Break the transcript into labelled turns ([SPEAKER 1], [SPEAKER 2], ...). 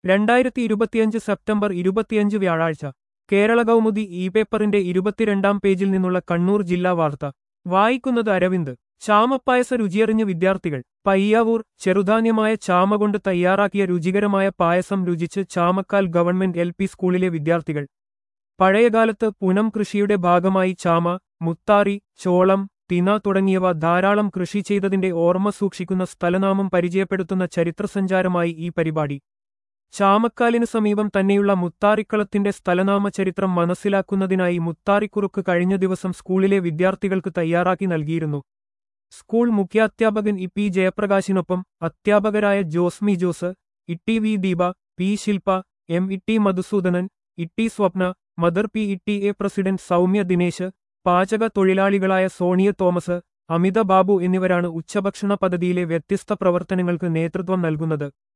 [SPEAKER 1] രണ്ടായിരത്തി ഇരുപത്തിയഞ്ച് സെപ്റ്റംബർ ഇരുപത്തിയഞ്ച് വ്യാഴാഴ്ച കേരള കൗമുദി ഇ പേപ്പറിന്റെ ഇരുപത്തിരണ്ടാം പേജിൽ നിന്നുള്ള കണ്ണൂർ ജില്ലാ വാർത്ത വായിക്കുന്നത് അരവിന്ദ് ചാമപ്പായസ രുചിയറിഞ്ഞ് വിദ്യാർത്ഥികൾ പയ്യാവൂർ ചെറുധാന്യമായ ചാമ കൊണ്ട് തയ്യാറാക്കിയ രുചികരമായ പായസം രുചിച്ച് ചാമക്കാൽ ഗവൺമെന്റ് എൽ സ്കൂളിലെ വിദ്യാർത്ഥികൾ പഴയകാലത്ത് പുനം കൃഷിയുടെ ഭാഗമായി ചാമ മുത്താറി ചോളം തിന തുടങ്ങിയവ ധാരാളം കൃഷി ചെയ്തതിന്റെ ഓർമ്മ സൂക്ഷിക്കുന്ന സ്ഥലനാമം പരിചയപ്പെടുത്തുന്ന ചരിത്രസഞ്ചാരമായി ഈ പരിപാടി ചാമക്കാലിന് സമീപം തന്നെയുള്ള മുത്താറിക്കളത്തിന്റെ സ്ഥലനാമ ചരിത്രം മനസ്സിലാക്കുന്നതിനായി മുത്താറിക്കുറുക്ക് കഴിഞ്ഞ ദിവസം സ്കൂളിലെ വിദ്യാർത്ഥികൾക്ക് തയ്യാറാക്കി നൽകിയിരുന്നു സ്കൂൾ മുഖ്യാധ്യാപകൻ ഇ പി ജയപ്രകാശിനൊപ്പം അധ്യാപകരായ ജോസ്മി ജോസ് ഇട്ടി V Deepa P Shilpa M ഇട്ടി മധുസൂദനൻ ഇട്ടി സ്വപ്ന മദർ പി ഇട്ടി എ പ്രസിഡന്റ് സൗമ്യ ദിനേശ് പാചക തൊഴിലാളികളായ സോണിയ തോമസ് അമിത ബാബു എന്നിവരാണ് ഉച്ചഭക്ഷണ പദ്ധതിയിലെ വ്യത്യസ്ത പ്രവർത്തനങ്ങൾക്ക് നേതൃത്വം നൽകുന്നത്